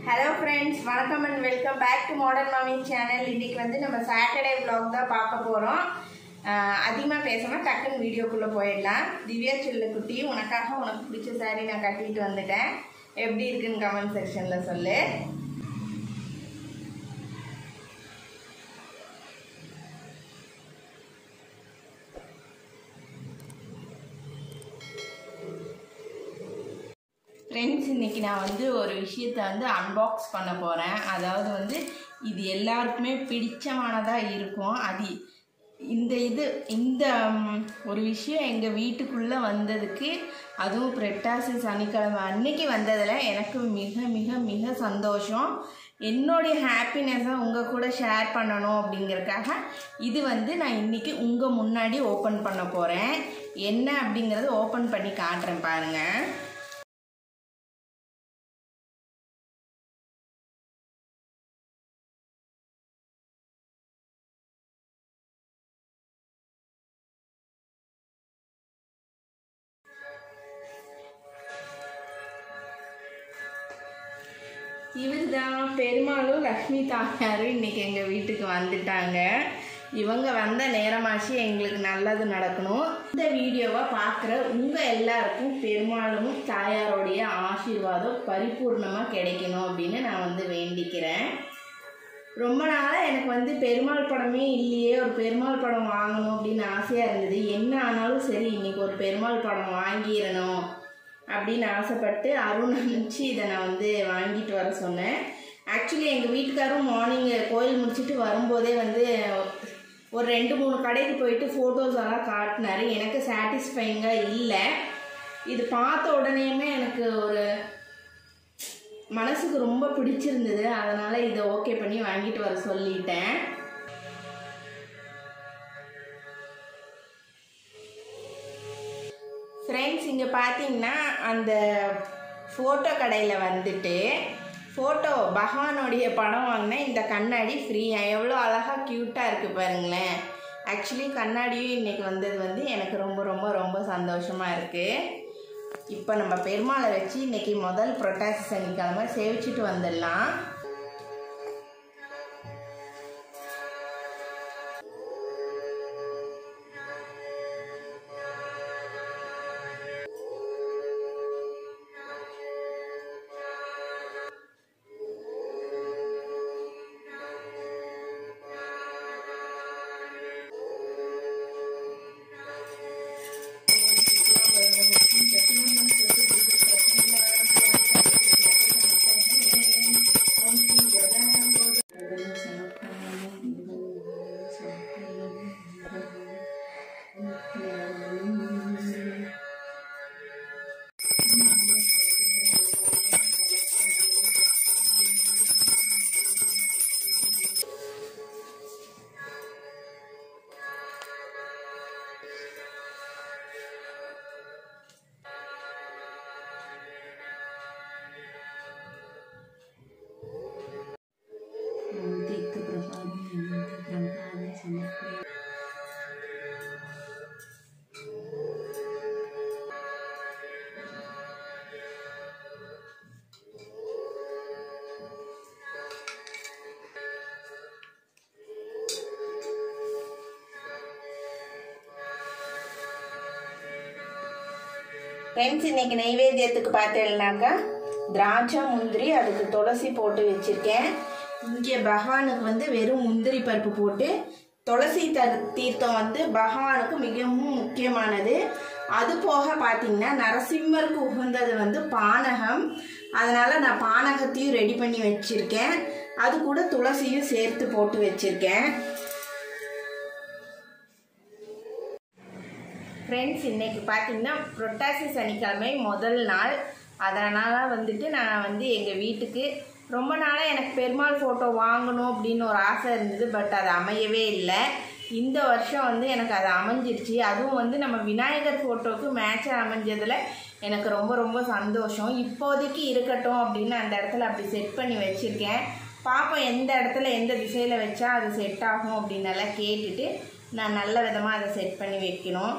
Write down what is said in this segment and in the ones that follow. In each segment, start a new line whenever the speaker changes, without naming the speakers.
hello friends வணக்கம் and welcome back to modern Mami channel இன்னைக்கு வந்து நம்ம சாட்டர்டே vlog தான் பார்க்க போகிறோம் அதிகமாக பேசாமல் டக்குன்னு வீடியோக்குள்ளே போயிடலாம் திவ்யா செல்லு குட்டி உனக்காக உனக்கு பிடிச்ச saree நான் கட்டிட்டு வந்துட்டேன் எப்படி இருக்குன்னு கமெண்ட் செக்ஷனில் சொல்லு ஃப்ரெண்ட்ஸ் இன்னைக்கு நான் வந்து ஒரு விஷயத்தை வந்து அன்பாக்ஸ் பண்ண போகிறேன் அதாவது வந்து இது எல்லாருக்குமே பிடிச்சமானதாக இருக்கும் அது இந்த இது இந்த ம், ஒரு விஷயம் எங்கள் வீட்டுக்குள்ளே வந்ததுக்கு அதுவும் புரட்டாசி சனிக்கிழமை அன்னைக்கு வந்ததில் எனக்கு மிக மிக மிக சந்தோஷம் என்னுடைய ஹாப்பினஸை உங்கள் கூட ஷேர் பண்ணணும் அப்படிங்கறதுக்காக இது வந்து நான் இன்னைக்கு உங்கள் முன்னாடி ஓப்பன் பண்ண போகிறேன் என்ன அப்படிங்கிறது ஓப்பன் பண்ணி காட்டுறேன் பாருங்கள் இவர் தான் பெருமாளும் லக்ஷ்மி தாயாரும் இன்னைக்கு எங்கள் வீட்டுக்கு வந்துட்டாங்க இவங்க வந்த நேரமாச்சு எங்களுக்கு நல்லது நடக்கணும் இந்த வீடியோவை பார்க்குற உங்கள் எல்லாருக்கும் பெருமாளும் தாயாரோடைய ஆசீர்வாதம் பரிபூர்ணமாக கிடைக்கணும் அப்படின்னு நான் வந்து வேண்டிக்கிறேன் ரொம்ப நாளாக எனக்கு வந்து பெருமாள் படமே இல்லையே ஒரு பெருமாள் படம் வாங்கணும் அப்படின்னு ஆசையாக இருந்தது என்ன ஆனாலும் சரி இன்னைக்கு ஒரு பெருமாள் படம் வாங்கிடணும் அப்படின்னு ஆசைப்பட்டு அருண் அனுப்பிச்சு இதை நான் வந்து வாங்கிட்டு வர சொன்னேன் ஆக்சுவலி எங்கள் வீட்டுக்காரும் மார்னிங் கோயில் முடிச்சுட்டு வரும்போதே வந்து ஒரு ரெண்டு மூணு கடைக்கு போயிட்டு ஃபோட்டோஸ் எல்லாம் காட்டினாரு எனக்கு சாட்டிஸ்ஃபைங்காக இல்லை இது பார்த்த உடனேயுமே எனக்கு ஒரு மனசுக்கு ரொம்ப பிடிச்சிருந்தது அதனால் இதை ஓகே பண்ணி வாங்கிட்டு வர சொல்லிட்டேன் ஃப்ரெண்ட்ஸ் இங்கே பார்த்தீங்கன்னா அந்த ஃபோட்டோ கடையில் வந்துட்டு ஃபோட்டோ பகவானுடைய படம் வாங்கினேன் இந்த கண்ணாடி ஃப்ரீயாக எவ்வளோ அழகாக க்யூட்டாக இருக்குது பாருங்களேன் ஆக்சுவலி கண்ணாடியும் இன்றைக்கி வந்தது வந்து எனக்கு ரொம்ப ரொம்ப ரொம்ப சந்தோஷமாக இருக்குது இப்போ நம்ம பெருமாளை வச்சு இன்றைக்கி முதல் புரட்டாசி சனிக்கிழமை சேவிச்சிட்டு வந்துடலாம் ஃப்ரெண்ட்ஸ் இன்னைக்கு நைவேத்தியத்துக்கு பார்த்தேன்னாக்கா திராட்சை முந்திரி அதுக்கு துளசி போட்டு வச்சுருக்கேன் இங்கே பகவானுக்கு வந்து வெறும் முந்திரி பருப்பு போட்டு துளசி த தீர்த்தம் வந்து பகவானுக்கு மிகவும் முக்கியமானது அது போக பார்த்தீங்கன்னா நரசிம்மருக்கு உகந்தது வந்து பானகம் அதனால் நான் பானகத்தையும் ரெடி பண்ணி வச்சுருக்கேன் அது கூட துளசியும் சேர்த்து போட்டு வச்சுருக்கேன் ஃப்ரெண்ட்ஸ் இன்னைக்கு பார்த்தீங்கன்னா புரட்டாசி சனிக்கிழமை முதல் நாள் அதனால் வந்துட்டு நான் வந்து எங்கள் வீட்டுக்கு ரொம்ப நாளாக எனக்கு பெருமாள் ஃபோட்டோ வாங்கணும் அப்படின்னு ஒரு ஆசை இருந்தது பட் அது அமையவே இல்லை இந்த வருஷம் வந்து எனக்கு அது அமைஞ்சிருச்சு அதுவும் வந்து நம்ம விநாயகர் ஃபோட்டோவுக்கு மேட்சாக அமைஞ்சதில் எனக்கு ரொம்ப ரொம்ப சந்தோஷம் இப்போதைக்கு இருக்கட்டும் அப்படின்னு அந்த இடத்துல அப்படி செட் பண்ணி வச்சுருக்கேன் பார்ப்போம் எந்த இடத்துல எந்த திசையில் வச்சா அது செட் ஆகும் அப்படின்னு எல்லாம் கேட்டுட்டு நான் நல்ல விதமாக அதை செட் பண்ணி வைக்கணும்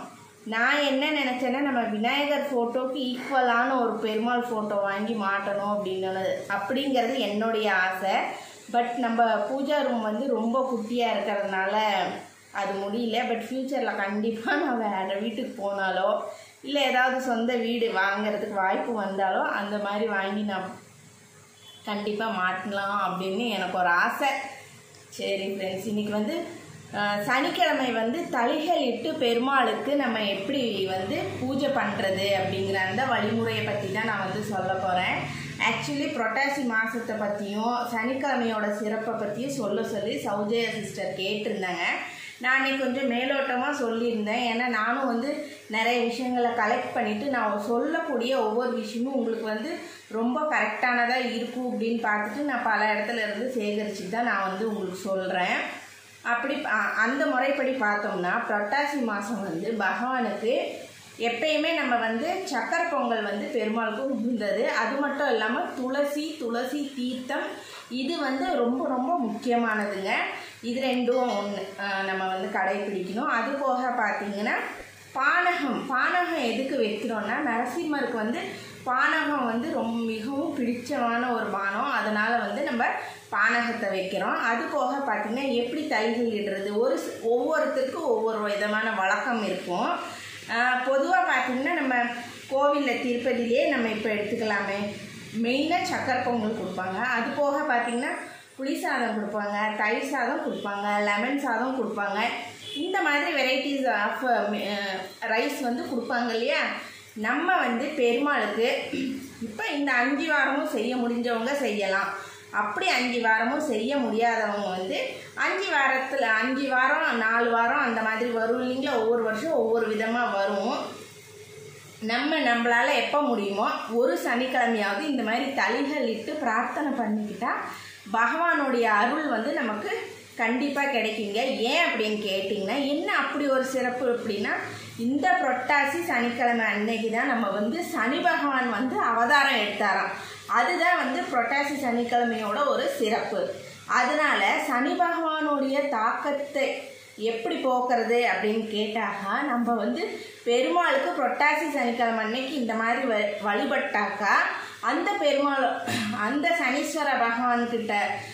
நான் என்ன நினச்சேன்னா நம்ம விநாயகர் ஃபோட்டோக்கு ஈக்குவலான ஒரு பெருமாள் ஃபோட்டோ வாங்கி மாட்டணும் அப்படின்னு அப்படிங்கிறது என்னுடைய ஆசை பட் நம்ம பூஜா ரூம் வந்து ரொம்ப குட்டியாக இருக்கிறதுனால அது முடியல பட் ஃப்யூச்சரில் கண்டிப்பாக நான் வேறு வீட்டுக்கு போனாலோ இல்லை ஏதாவது சொந்த வீடு வாங்குறதுக்கு வாய்ப்பு வந்தாலோ அந்த மாதிரி வாங்கி நான் கண்டிப்பாக மாட்டலாம் அப்படின்னு எனக்கு ஒரு ஆசை சரி ஃப்ரெண்ட்ஸ் இன்னைக்கு வந்து அஹ், சனிக்கிழமை வந்து தளிகள் இட்டு பெருமாளுக்கு நம்ம எப்படி வந்து பூஜை பண்ணுறது அப்படிங்கிற அந்த வழிமுறையை பற்றி தான் நான் வந்து சொல்ல போகிறேன் ஆக்சுவலி புரட்டாசி மாதத்தை பற்றியும் சனிக்கிழமையோட சிறப்பை பற்றியும் சொல்ல சொல்லி சௌஜயா சிஸ்டர் கேட்டிருந்தாங்க நான் அன்னைக்கு கொஞ்சம் மேலோட்டமாக சொல்லியிருந்தேன் ஏன்னா நானும் வந்து நிறைய விஷயங்களை கலெக்ட் பண்ணிவிட்டு நான் சொல்லக்கூடிய ஒவ்வொரு விஷயமும் உங்களுக்கு வந்து ரொம்ப கரெக்டானதாக இருக்கும் அப்படின்னு பார்த்துட்டு நான் பல இடத்துல இருந்து சேகரிச்சுட்டு தான் நான் வந்து உங்களுக்கு சொல்கிறேன் அப்படி ப- அந்த முறைப்படி பார்த்தோம்னா புரட்டாசி மாதம் வந்து பகவானுக்கு எப்பயுமே நம்ம வந்து சக்கரை பொங்கல் வந்து பெருமாளுக்கு உகந்தது அது மட்டும் இல்லாமல் துளசி துளசி தீர்த்தம் இது வந்து ரொம்ப ரொம்ப முக்கியமானதுங்க இது ரெண்டும் ஒன்று நம்ம வந்து கடைபிடிக்கணும் அது போக பார்த்தீங்கன்னா பானகம் பானகம் எதுக்கு வைக்கிறோன்னா நரசிம்மருக்கு வந்து பானகம் வந்து ரொம்ப மிகவும் பிடிச்சமான ஒரு பானம் அதனால் வந்து நம்ம பானகத்தை வைக்கிறோம் அது போக பார்த்திங்கன்னா எப்படி தளிகள் இடுறது ஒரு சி- ஒவ்வொருத்தருக்கும் ஒவ்வொரு விதமான வழக்கம் இருக்கும் பொதுவாக பார்த்திங்கன்னா நம்ம கோவிலில் திருப்பதியிலே நம்ம இப்போ எடுத்துக்கலாமே மெயினாக சக்கரை பொங்கல் கொடுப்பாங்க அது போக பார்த்திங்கன்னா புளி சாதம் கொடுப்பாங்க தயிர் சாதம் கொடுப்பாங்க லெமன் சாதம் கொடுப்பாங்க இந்த மாதிரி வெரைட்டிஸ் ஆஃப் ரைஸ் வந்து கொடுப்பாங்க இல்லையா நம்ம வந்து பெருமாளுக்கு இப்போ இந்த அஞ்சு வாரமும் செய்ய முடிஞ்சவங்க செய்யலாம் அப்படி அஞ்சு வாரமும் செய்ய முடியாதவங்க வந்து அஞ்சு வாரத்தில் அஞ்சு வாரம் நாலு வாரம் அந்த மாதிரி வரும் இல்லைங்களா ஒவ்வொரு வருஷம் ஒவ்வொரு விதமாக வரும் நம்ம நம்மளால எப்போ முடியுமோ ஒரு சனிக்கிழமையாவது இந்த மாதிரி தளிகள் இட்டு பிரார்த்தனை பண்ணிக்கிட்டா பகவானுடைய அருள் வந்து நமக்கு கண்டிப்பாக கிடைக்குங்க ஏன் அப்படின்னு கேட்டிங்கன்னா என்ன அப்படி ஒரு சிறப்பு அப்படின்னா இந்த புரட்டாசி சனிக்கிழமை அன்னைக்கு தான் நம்ம வந்து சனி பகவான் வந்து அவதாரம் எடுத்தாராம் அதுதான் வந்து புரட்டாசி சனிக்கிழமையோட ஒரு சிறப்பு அதனால சனி பகவானுடைய தாக்கத்தை எப்படி போக்குறது அப்படின்னு கேட்டாக்கா நம்ம வந்து பெருமாளுக்கு புரட்டாசி சனிக்கிழமை அன்னைக்கு இந்த மாதிரி வ வழிபட்டாக்கா அந்த பெருமாள் அந்த சனீஸ்வர பகவான்கிட்ட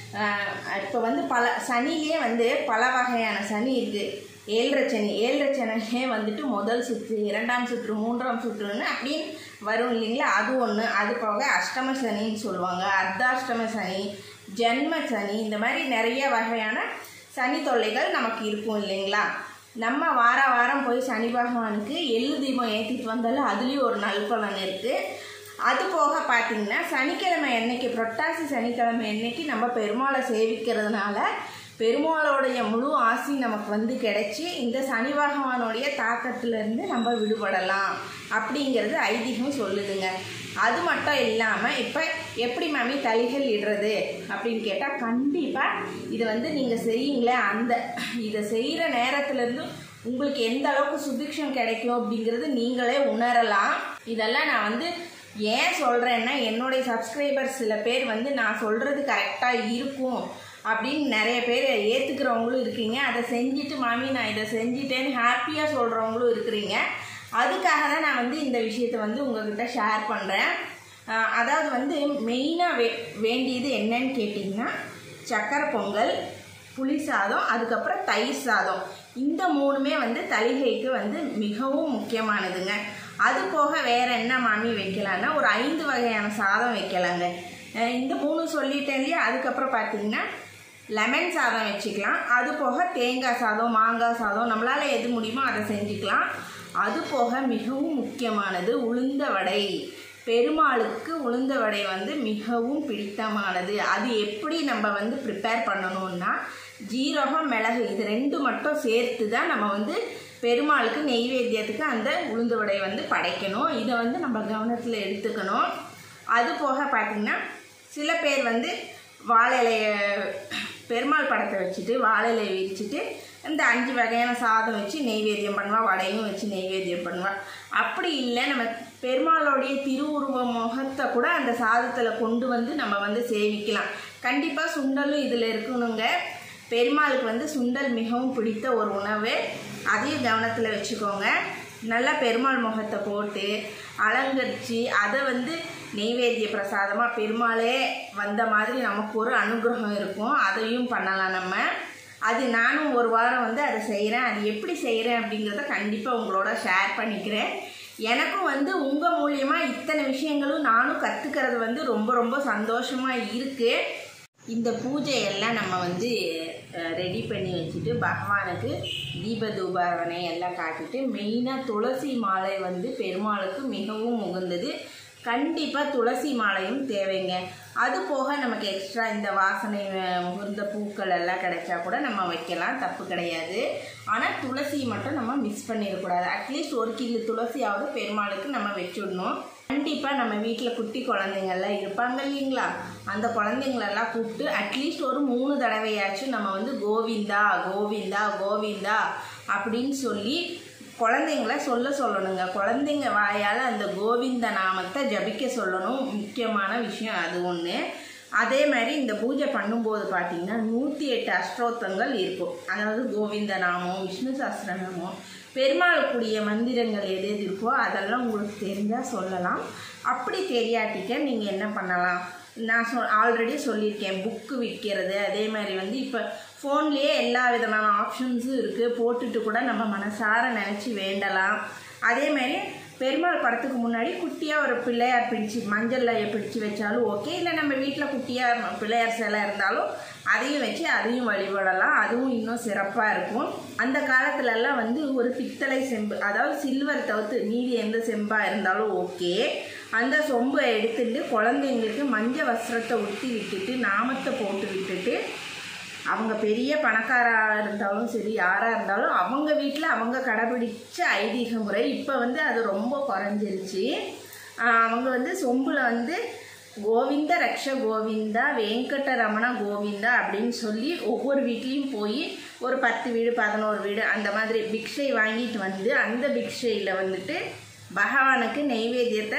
இப்போ வந்து பல சனிலே வந்து பல வகையான சனி இருக்குது ஏழரை சனி ஏழரை சனிலே வந்துட்டு முதல் சுற்று இரண்டாம் சுற்று மூன்றாம் சுற்றுன்னு அப்படின்னு வரும் இல்லைங்களா அது ஒன்று அது போக அஷ்டம சனின்னு சொல்லுவாங்க அர்த்தாஷ்டம சனி ஜென்ம சனி இந்த மாதிரி நிறைய வகையான சனி தொல்லைகள் நமக்கு இருக்கும் இல்லைங்களா நம்ம வார வாரம் போய் சனி பகவானுக்கு எள்ளு தீபம் ஏற்றிட்டு வந்தாலும் அதுலேயும் ஒரு நல்பலன் இருக்குது அது போக பார்த்தீங்கன்னா சனிக்கிழமை என்னைக்கு புரட்டாசி சனிக்கிழமை என்னைக்கு நம்ம பெருமாளை சேவிக்கிறதுனால பெருமாளோடைய முழு ஆசி நமக்கு வந்து கிடைச்சி இந்த சனி பகவானுடைய தாக்கத்திலிருந்து நம்ம விடுபடலாம் அப்படிங்கிறது ஐதீகம் சொல்லுதுங்க அது மட்டும் இல்லாமல் இப்போ எப்படி மாமி தளிகள் இடுறது அப்படின்னு கேட்டால் கண்டிப்பாக இதை வந்து நீங்கள் செய்யுங்களே அந்த இதை செய்கிற நேரத்துலேருந்து உங்களுக்கு எந்த அளவுக்கு சுபிக்ஷம் கிடைக்கும் அப்படிங்கிறது நீங்களே உணரலாம் இதெல்லாம் நான் வந்து ஏன் சொல்கிறேன்னா என்னுடைய சப்ஸ்கிரைபர்ஸ் சில பேர் வந்து நான் சொல்கிறது கரெக்டாக இருக்கும் அப்படின்னு நிறைய பேர் ஏற்றுக்கிறவங்களும் இருக்கீங்க அதை செஞ்சுட்டு மாமி நான் இதை செஞ்சிட்டேன்னு ஹாப்பியாக சொல்கிறவங்களும் இருக்கிறீங்க அதுக்காக தான் நான் வந்து இந்த விஷயத்தை வந்து உங்ககிட்ட ஷேர் பண்ணுறேன் அதாவது வந்து மெயினாக வே வேண்டியது என்னன்னு கேட்டிங்கன்னா சக்கரை பொங்கல் புளி சாதம் அதுக்கப்புறம் தயிர் சாதம் இந்த மூணுமே வந்து தளிகைக்கு வந்து மிகவும் முக்கியமானதுங்க அது போக வேற என்ன மாமி வைக்கலான்னா ஒரு ஐந்து வகையான சாதம் வைக்கலாங்க அஹ் இந்த மூணு சொல்லிட்டேன் இல்லையா அதுக்கப்புறம் பார்த்தீங்கன்னா லெமன் சாதம் வச்சுக்கலாம் அது போக தேங்காய் சாதம் மாங்காய் சாதம் நம்மளால் எது முடியுமோ அதை செஞ்சுக்கலாம் அது போக மிகவும் முக்கியமானது உளுந்த வடை பெருமாளுக்கு உளுந்த வடை வந்து மிகவும் பிடித்தமானது அது எப்படி நம்ம வந்து ப்ரிப்பேர் பண்ணணும்னா ஜீரகம் மிளகு இது ரெண்டு மட்டும் சேர்த்து தான் நம்ம வந்து பெருமாளுக்கு நெய்வேத்தியத்துக்கு அந்த உளுந்து வடை வந்து படைக்கணும் இதை வந்து நம்ம கவனத்தில் எடுத்துக்கணும் அது போக பார்த்திங்கன்னா சில பேர் வந்து வாழை இலைய பெருமாள் படத்தை வச்சுட்டு வாழை இலையை விரிச்சிட்டு இந்த அஞ்சு வகையான சாதம் வச்சு நெய்வேத்தியம் பண்ணுவாள் வடையும் வச்சு நெய்வேத்தியம் பண்ணுவாள் அப்படி இல்லை நம்ம பெருமாளுடைய திருவுருவ முகத்தை கூட அந்த சாதத்தில் கொண்டு வந்து நம்ம வந்து சேவிக்கலாம் கண்டிப்பாக சுண்டலும் இதில் இருக்கணுங்க பெருமாளுக்கு வந்து சுண்டல் மிகவும் பிடித்த ஒரு உணவு அதையும் கவனத்தில் வச்சுக்கோங்க நல்லா பெருமாள் முகத்தை போட்டு அலங்கரித்து அதை வந்து நெய்வேத்திய பிரசாதமாக பெருமாளே வந்த மாதிரி நமக்கு ஒரு அனுகிரகம் இருக்கும் அதையும் பண்ணலாம் நம்ம அது நானும் ஒரு வாரம் வந்து அதை செய்கிறேன் அது எப்படி செய்கிறேன் அப்படிங்கிறத கண்டிப்பாக உங்களோட ஷேர் பண்ணிக்கிறேன் எனக்கும் வந்து உங்கள் மூலியமாக இத்தனை விஷயங்களும் நானும் கற்றுக்கிறது வந்து ரொம்ப ரொம்ப சந்தோஷமாக இருக்குது இந்த பூஜையெல்லாம் நம்ம வந்து ரெடி பண்ணி வச்சுட்டு பகவானுக்கு தீப தூபாவனை எல்லாம் காட்டிட்டு மெயினாக துளசி மாலை வந்து பெருமாளுக்கு மிகவும் உகந்தது கண்டிப்பாக துளசி மாலையும் தேவைங்க அது போக நமக்கு எக்ஸ்ட்ரா இந்த வாசனை அஹ், முகர்ந்த பூக்கள் எல்லாம் கிடைச்சா கூட நம்ம வைக்கலாம் தப்பு கிடையாது ஆனால் துளசி மட்டும் நம்ம மிஸ் பண்ணிடக்கூடாது அட்லீஸ்ட் ஒரு கிலோ துளசியாவது பெருமாளுக்கு நம்ம வச்சுடணும் கண்டிப்பாக நம்ம வீட்டில் குட்டி குழந்தைங்கள்லாம் இருப்பாங்க இல்லைங்களா அந்த குழந்தைங்களெல்லாம் கூப்பிட்டு அட்லீஸ்ட் ஒரு மூணு தடவையாச்சும் நம்ம வந்து கோவிந்தா கோவிந்தா கோவிந்தா அப்படின்னு சொல்லி குழந்தைங்கள சொல்ல சொல்லணுங்க குழந்தைங்க வாயால் அந்த கோவிந்த நாமத்தை ஜபிக்க சொல்லணும் முக்கியமான விஷயம் அது ஒன்று அதே மாதிரி இந்த பூஜை பண்ணும்போது பார்த்தீங்கன்னா நூற்றி எட்டு அஷ்டோத்தங்கள் இருக்கும் அதாவது கோவிந்த நாமம் விஷ்ணு சஹஸ்ரநாமம் பெருமாளுக்குரிய மந்திரங்கள் எது எது இருக்கோ அதெல்லாம் உங்களுக்கு தெரிஞ்சால் சொல்லலாம் அப்படி தெரியாட்டிக்க நீங்கள் என்ன பண்ணலாம் நான் சொ ஆல்ரெடி சொல்லியிருக்கேன் புக்கு விற்கிறது அதே மாதிரி வந்து இப்போ ஃபோன்லேயே எல்லா விதமான ஆப்ஷன்ஸும் இருக்குது போட்டுட்டு கூட நம்ம மனசார நினச்சி வேண்டலாம் அதே மாதிரி பெருமாள் படத்துக்கு முன்னாடி குட்டியாக ஒரு பிள்ளையார் பிடிச்சி மஞ்சளில் பிடிச்சி வச்சாலும் ஓகே இல்லை நம்ம வீட்டில் குட்டியாக பிள்ளையார் சிலை இருந்தாலும் அதையும் வச்சு அதையும் வழிபடலாம் அதுவும் இன்னும் சிறப்பாக இருக்கும் அந்த காலத்துலலாம் வந்து ஒரு பித்தளை செம்பு அதாவது சில்வர் தவிர்த்து மீதி எந்த செம்பாக இருந்தாலும் ஓகே அந்த சொம்பை எடுத்துட்டு குழந்தைங்களுக்கு மஞ்சள் வஸ்திரத்தை உடுத்தி விட்டுட்டு நாமத்தை போட்டு விட்டுட்டு அவங்க பெரிய பணக்காராக இருந்தாலும் சரி யாராக இருந்தாலும் அவங்க வீட்டில் அவங்க கடைபிடிச்ச ஐதீக முறை இப்போ வந்து அது ரொம்ப குறைஞ்சிருச்சு ஆஹ் அவங்க வந்து சொம்பில் வந்து கோவிந்த ரக்ஷ கோவிந்தா வெங்கடரமண கோவிந்தா அப்படின்னு சொல்லி ஒவ்வொரு வீட்லேயும் போய் ஒரு பத்து வீடு பதினோரு வீடு அந்த மாதிரி பிக்ஷை வாங்கிட்டு வந்து அந்த பிக்ஷையில் வந்துட்டு பகவானுக்கு நெய்வேத்தியத்தை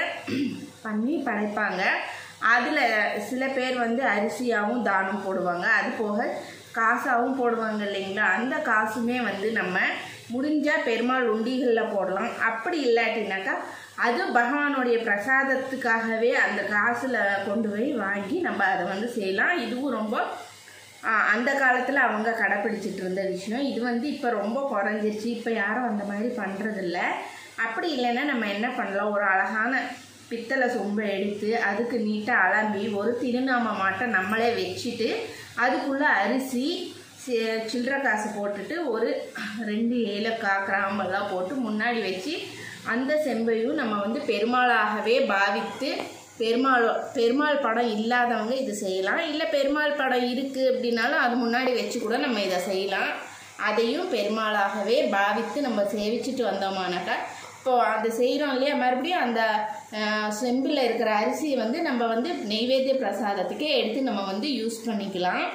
பண்ணி படைப்பாங்க அதில் சில பேர் வந்து அரிசியாகவும் தானம் போடுவாங்க அது போக காசாகவும் போடுவாங்க இல்லைங்களா அந்த காசுமே வந்து நம்ம முடிஞ்சால் பெருமாள் உண்டிகளில் போடலாம் அப்படி இல்லாட்டினாக்கா அது பகவானுடைய பிரசாதத்துக்காகவே அந்த காசில் கொண்டு போய் வாங்கி நம்ம அதை வந்து செய்யலாம் இதுவும் ரொம்ப ஆ, அந்த காலத்தில் அவங்க கடைப்பிடிச்சிட்டு இருந்த விஷயம் இது வந்து இப்போ ரொம்ப குறைஞ்சிருச்சு இப்போ யாரும் அந்த மாதிரி பண்ணுறதில்ல அப்படி இல்லைன்னா நம்ம என்ன பண்ணலாம் ஒரு அழகான பித்தளை சொம்பை எடுத்து அதுக்கு நீட்டாக அலம்பி ஒரு திருநாம மாட்டை நம்மளே வச்சுட்டு அதுக்குள்ளே அரிசி சி- சில்லறை காசு போட்டுட்டு ஒரு ரெண்டு ஏலக்காய் கிராம்பெல்லாம் போட்டு முன்னாடி வச்சு அந்த செம்பையும் நம்ம வந்து பெருமாளாகவே பாவித்து பெருமாள் பெருமாள் படம் இல்லாதவங்க இது செய்யலாம் இல்லை பெருமாள் படம் இருக்குது அப்படின்னாலும் அது முன்னாடி வச்சு கூட நம்ம இதை செய்யலாம் அதையும் பெருமாளாகவே பாவித்து நம்ம சேவிச்சுட்டு வந்தோமானாக்கா இப்போ அது செய்கிறோம் இல்லையா மறுபடியும் அந்த அஹ், செம்பில் இருக்கிற அரிசியை வந்து நம்ம வந்து நெய்வேத்திய பிரசாதத்துக்கே எடுத்து நம்ம வந்து யூஸ் பண்ணிக்கலாம்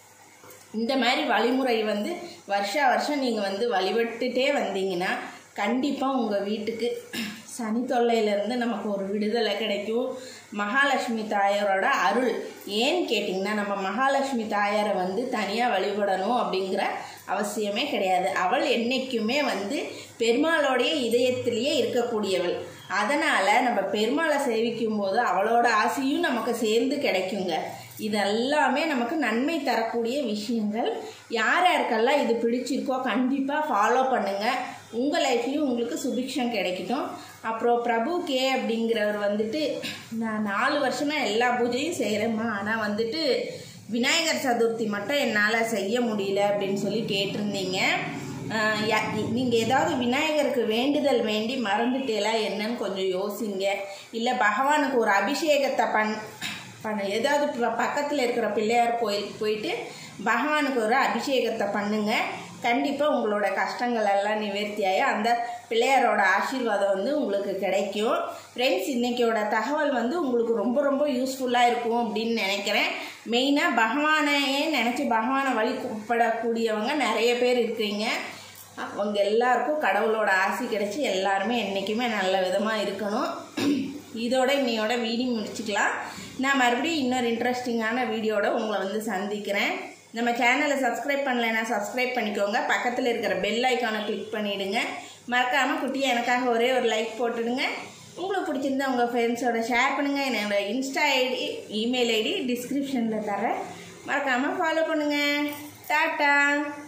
இந்த மாதிரி வழிமுறை வந்து வருஷா வருஷம் நீங்கள் வந்து வழிபட்டுட்டே வந்தீங்கன்னா கண்டிப்பாக உங்கள் வீட்டுக்கு சனி தொல்லையிலேருந்து நமக்கு ஒரு விடுதலை கிடைக்கும் மகாலட்சுமி தாயாரோட அருள் ஏன்னு கேட்டிங்கன்னா நம்ம மகாலட்சுமி தாயாரை வந்து தனியாக வழிபடணும் அப்படிங்கிற அவசியமே கிடையாது அவள் என்றைக்குமே வந்து பெருமாளோடைய இதயத்திலேயே இருக்கக்கூடியவள் அதனால் நம்ம பெருமாளை சேவிக்கும் போது அவளோட ஆசையும் நமக்கு சேர்ந்து கிடைக்குங்க இதெல்லாமே நமக்கு நன்மை தரக்கூடிய விஷயங்கள் யார் யாருக்கெல்லாம் இது பிடிச்சிருக்கோ கண்டிப்பாக ஃபாலோ பண்ணுங்கள் உங்கள் லைஃப்லேயும் உங்களுக்கு சுபிக்ஷம் கிடைக்கட்டும் அப்புறம் பிரபு கே அப்படிங்கிறவர் வந்துட்டு நான் நாலு வருஷமாக எல்லா பூஜையும் செய்கிறேம்மா ஆனால் வந்துட்டு விநாயகர் சதுர்த்தி மட்டும் என்னால் செய்ய முடியல அப்படின்னு சொல்லி கேட்டிருந்தீங்க நீங்கள் ஏதாவது விநாயகருக்கு வேண்டுதல் வேண்டி மறந்துட்டேலா என்னன்னு கொஞ்சம் யோசிங்க இல்லை பகவானுக்கு ஒரு அபிஷேகத்தை பண் பண்ண ஏதாவது பக்கத்தில் இருக்கிற பிள்ளையார் கோயிலுக்கு போயிட்டு பகவானுக்கு ஒரு அபிஷேகத்தை பண்ணுங்க கண்டிப்பாக உங்களோட கஷ்டங்கள் எல்லாம் நிவர்த்தியாகி அந்த பிள்ளையாரோட ஆசீர்வாதம் வந்து உங்களுக்கு கிடைக்கும் ஃப்ரெண்ட்ஸ் இன்றைக்கியோட தகவல் வந்து உங்களுக்கு ரொம்ப ரொம்ப யூஸ்ஃபுல்லாக இருக்கும் அப்படின்னு நினைக்கிறேன் மெயினாக பகவானையே நினச்சி பகவானை வழி கூப்பிடக்கூடியவங்க நிறைய பேர் இருக்கீங்க அவங்க எல்லாருக்கும் கடவுளோட ஆசி கிடைச்சி எல்லாருமே என்றைக்குமே நல்ல விதமாக இருக்கணும் இதோட இன்னையோட வீடியோ முடிச்சுக்கலாம் நான் மறுபடியும் இன்னொரு இன்ட்ரெஸ்டிங்கான வீடியோட உங்களை வந்து சந்திக்கிறேன் நம்ம சேனலை சப்ஸ்கிரைப் பண்ணலைன்னா சப்ஸ்கிரைப் பண்ணிக்கோங்க பக்கத்தில் இருக்கிற பெல் ஐக்கானை கிளிக் பண்ணிவிடுங்க மறக்காமல் குட்டியை எனக்காக ஒரே ஒரு லைக் போட்டுடுங்க உங்களுக்கு பிடிச்சிருந்தா உங்கள் ஃப்ரெண்ட்ஸோட ஷேர் பண்ணுங்கள் என்னோட இன்ஸ்டா ஐடி இமெயில் ஐடி டிஸ்கிரிப்ஷனில் தரேன் மறக்காமல் ஃபாலோ பண்ணுங்கள் டாட்டா